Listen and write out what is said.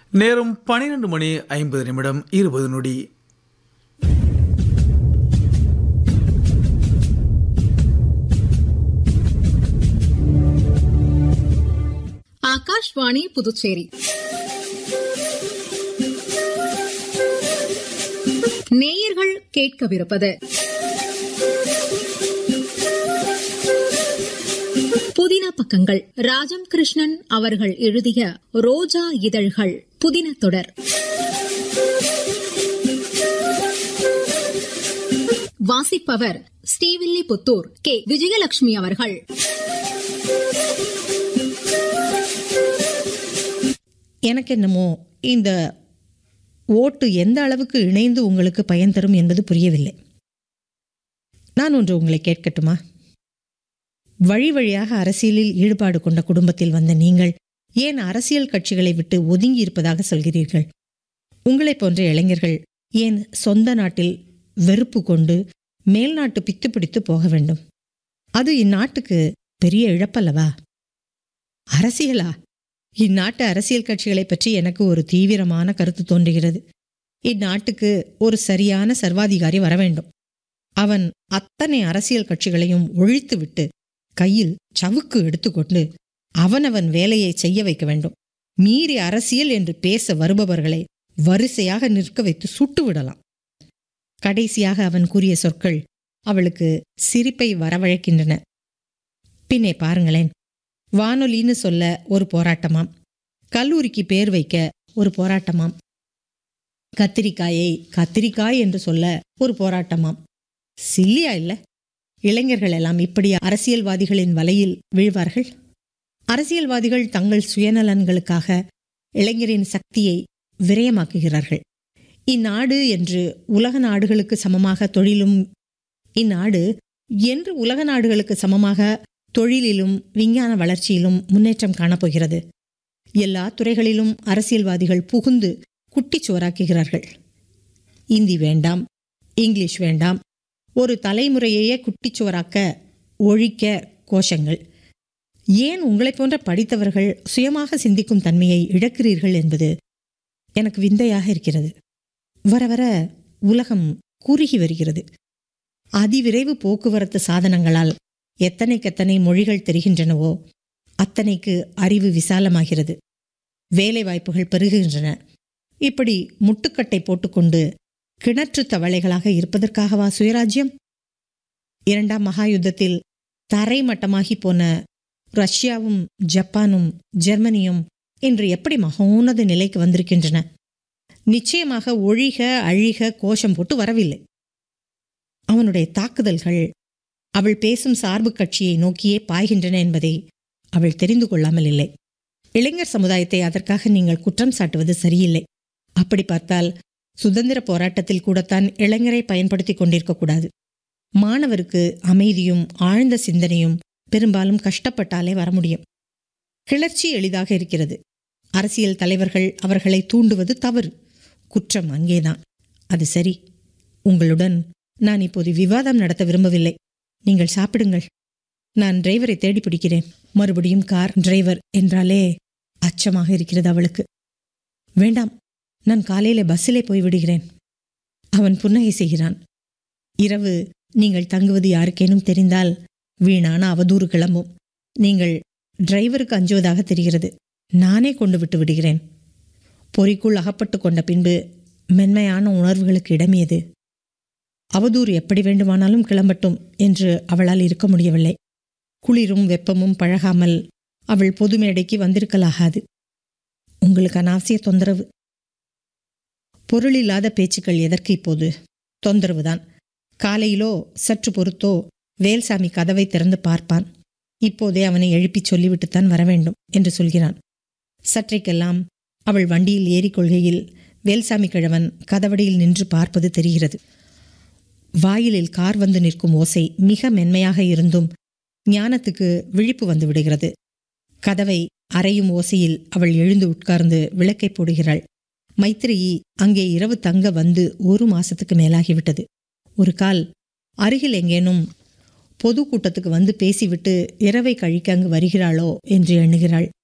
நேரம் பனிரெண்டு மணி ஐம்பது நிமிடம் இருபது நொடி ஆகாஷ்வாணி புதுச்சேரி நேயர்கள் கேட்கவிருப்பது புதின பக்கங்கள் ராஜம் கிருஷ்ணன் அவர்கள் எழுதிய ரோஜா இதழ்கள் புதின தொடர் வாசிப்பவர் ஸ்ரீவில்லிபுத்தூர் கே விஜயலட்சுமி அவர்கள் எனக்கு என்னமோ இந்த ஓட்டு எந்த அளவுக்கு இணைந்து உங்களுக்கு பயன் தரும் என்பது புரியவில்லை நான் ஒன்று உங்களை கேட்கட்டுமா வழி வழியாக அரசியலில் ஈடுபாடு கொண்ட குடும்பத்தில் வந்த நீங்கள் ஏன் அரசியல் கட்சிகளை விட்டு ஒதுங்கி இருப்பதாக சொல்கிறீர்கள் உங்களைப் போன்ற இளைஞர்கள் ஏன் சொந்த நாட்டில் வெறுப்பு கொண்டு மேல்நாட்டு பித்து பிடித்து போக வேண்டும் அது இந்நாட்டுக்கு பெரிய இழப்பல்லவா அரசியலா இந்நாட்டு அரசியல் கட்சிகளை பற்றி எனக்கு ஒரு தீவிரமான கருத்து தோன்றுகிறது இந்நாட்டுக்கு ஒரு சரியான சர்வாதிகாரி வர வேண்டும் அவன் அத்தனை அரசியல் கட்சிகளையும் ஒழித்துவிட்டு கையில் சவுக்கு எடுத்துக்கொண்டு அவனவன் வேலையை செய்ய வைக்க வேண்டும் மீறி அரசியல் என்று பேச வருபவர்களை வரிசையாக நிற்க வைத்து சுட்டு விடலாம் கடைசியாக அவன் கூறிய சொற்கள் அவளுக்கு சிரிப்பை வரவழைக்கின்றன பின்னே பாருங்களேன் வானொலின்னு சொல்ல ஒரு போராட்டமாம் கல்லூரிக்கு பேர் வைக்க ஒரு போராட்டமாம் கத்திரிக்காயை கத்திரிக்காய் என்று சொல்ல ஒரு போராட்டமாம் சில்லியா இல்ல இளைஞர்கள் எல்லாம் இப்படி அரசியல்வாதிகளின் வலையில் வீழ்வார்கள் அரசியல்வாதிகள் தங்கள் சுயநலன்களுக்காக இளைஞரின் சக்தியை விரயமாக்குகிறார்கள் இந்நாடு என்று உலக நாடுகளுக்கு சமமாக தொழிலும் இந்நாடு என்று உலக நாடுகளுக்கு சமமாக தொழிலிலும் விஞ்ஞான வளர்ச்சியிலும் முன்னேற்றம் காணப்போகிறது எல்லா துறைகளிலும் அரசியல்வாதிகள் புகுந்து குட்டிச்சுவராக்குகிறார்கள் இந்தி வேண்டாம் இங்கிலீஷ் வேண்டாம் ஒரு தலைமுறையையே குட்டிச்சுவராக்க ஒழிக்க கோஷங்கள் ஏன் உங்களைப் போன்ற படித்தவர்கள் சுயமாக சிந்திக்கும் தன்மையை இழக்கிறீர்கள் என்பது எனக்கு விந்தையாக இருக்கிறது வர வர உலகம் குறுகி வருகிறது அதிவிரைவு போக்குவரத்து சாதனங்களால் எத்தனைக்கெத்தனை மொழிகள் தெரிகின்றனவோ அத்தனைக்கு அறிவு விசாலமாகிறது வேலை வாய்ப்புகள் பெருகுகின்றன இப்படி முட்டுக்கட்டை போட்டுக்கொண்டு கிணற்று தவளைகளாக இருப்பதற்காகவா சுயராஜ்யம் இரண்டாம் மகா யுத்தத்தில் தரை மட்டமாகி போன ரஷ்யாவும் ஜப்பானும் ஜெர்மனியும் இன்று எப்படி மகோன்னத நிலைக்கு வந்திருக்கின்றன நிச்சயமாக ஒழிக அழிக கோஷம் போட்டு வரவில்லை அவனுடைய தாக்குதல்கள் அவள் பேசும் சார்பு கட்சியை நோக்கியே பாய்கின்றன என்பதை அவள் தெரிந்து கொள்ளாமல் இல்லை இளைஞர் சமுதாயத்தை அதற்காக நீங்கள் குற்றம் சாட்டுவது சரியில்லை அப்படி பார்த்தால் சுதந்திர போராட்டத்தில் கூடத்தான் இளைஞரை பயன்படுத்திக் கொண்டிருக்கக்கூடாது மாணவருக்கு அமைதியும் ஆழ்ந்த சிந்தனையும் பெரும்பாலும் கஷ்டப்பட்டாலே வர முடியும் கிளர்ச்சி எளிதாக இருக்கிறது அரசியல் தலைவர்கள் அவர்களை தூண்டுவது தவறு குற்றம் அங்கேதான் அது சரி உங்களுடன் நான் இப்போது விவாதம் நடத்த விரும்பவில்லை நீங்கள் சாப்பிடுங்கள் நான் டிரைவரை தேடி பிடிக்கிறேன் மறுபடியும் கார் டிரைவர் என்றாலே அச்சமாக இருக்கிறது அவளுக்கு வேண்டாம் நான் காலையில பஸ்ஸிலே போய் விடுகிறேன் அவன் புன்னகை செய்கிறான் இரவு நீங்கள் தங்குவது யாருக்கேனும் தெரிந்தால் வீணான அவதூறு கிளம்பும் நீங்கள் டிரைவருக்கு அஞ்சுவதாக தெரிகிறது நானே கொண்டு விட்டு விடுகிறேன் பொறிக்குள் அகப்பட்டு கொண்ட பின்பு மென்மையான உணர்வுகளுக்கு இடமேது அவதூறு எப்படி வேண்டுமானாலும் கிளம்பட்டும் என்று அவளால் இருக்க முடியவில்லை குளிரும் வெப்பமும் பழகாமல் அவள் பொது மேடைக்கு வந்திருக்கலாகாது உங்களுக்கு அனாவசிய தொந்தரவு பொருளில்லாத பேச்சுக்கள் எதற்கு இப்போது தொந்தரவுதான் காலையிலோ சற்று பொறுத்தோ வேல்சாமி கதவை திறந்து பார்ப்பான் இப்போதே அவனை எழுப்பிச் சொல்லிவிட்டுத்தான் வர வேண்டும் என்று சொல்கிறான் சற்றைக்கெல்லாம் அவள் வண்டியில் ஏறிக்கொள்கையில் வேல்சாமி கிழவன் கதவடியில் நின்று பார்ப்பது தெரிகிறது வாயிலில் கார் வந்து நிற்கும் ஓசை மிக மென்மையாக இருந்தும் ஞானத்துக்கு விழிப்பு வந்து விடுகிறது கதவை அறையும் ஓசையில் அவள் எழுந்து உட்கார்ந்து விளக்கை போடுகிறாள் மைத்திரியை அங்கே இரவு தங்க வந்து ஒரு மாசத்துக்கு மேலாகிவிட்டது ஒரு கால் அருகில் எங்கேனும் பொது கூட்டத்துக்கு வந்து பேசிவிட்டு இரவை கழிக்க அங்கு வருகிறாளோ என்று எண்ணுகிறாள்